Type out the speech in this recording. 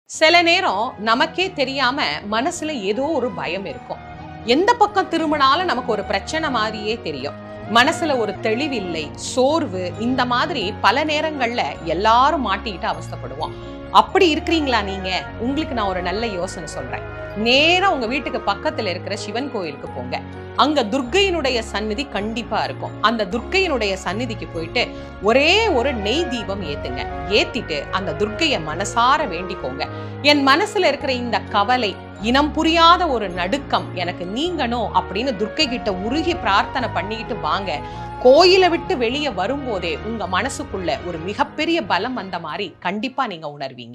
சில நேரம் நமக்கே தெரியாம மனசுல ஏதோ ஒரு பயம் இருக்கும் எந்த பக்கம் திரும்பினாலும் நமக்கு ஒரு பிரச்சனை மாதிரியே தெரியும் மனசுல ஒரு தெளிவில்லை சோர்வு இந்த மாதிரி பல நேரங்கள்ல எல்லாரும் மாட்டிக்கிட்டு அவஸ்தைப்படுவோம் அப்படி இருக்கிறீங்களா நீங்க உங்களுக்கு நான் ஒரு நல்ல யோசனை சொல்றேன் நேரா உங்க வீட்டுக்கு பக்கத்துல இருக்கிற சிவன் கோயிலுக்கு போங்க அங்க துர்க்கையினுடைய சந்நிதி கண்டிப்பா இருக்கும் அந்த துர்க்கையினுடைய சந்நிதிக்கு போயிட்டு ஒரே ஒரு நெய் தீபம் ஏத்துங்க ஏத்திட்டு அந்த துர்க்கைய மனசார வேண்டிக்கோங்க என் மனசுல இருக்கிற இந்த கவலை இனம் புரியாத ஒரு நடுக்கம் எனக்கு நீங்கணும் அப்படின்னு துர்க்கை கிட்ட உருகி பிரார்த்தனை பண்ணிக்கிட்டு வாங்க கோயிலை விட்டு வெளியே வரும்போதே உங்க மனசுக்குள்ள ஒரு மிகப்பெரிய பலம் வந்த மாதிரி கண்டிப்பா நீங்க உணர்வீங்க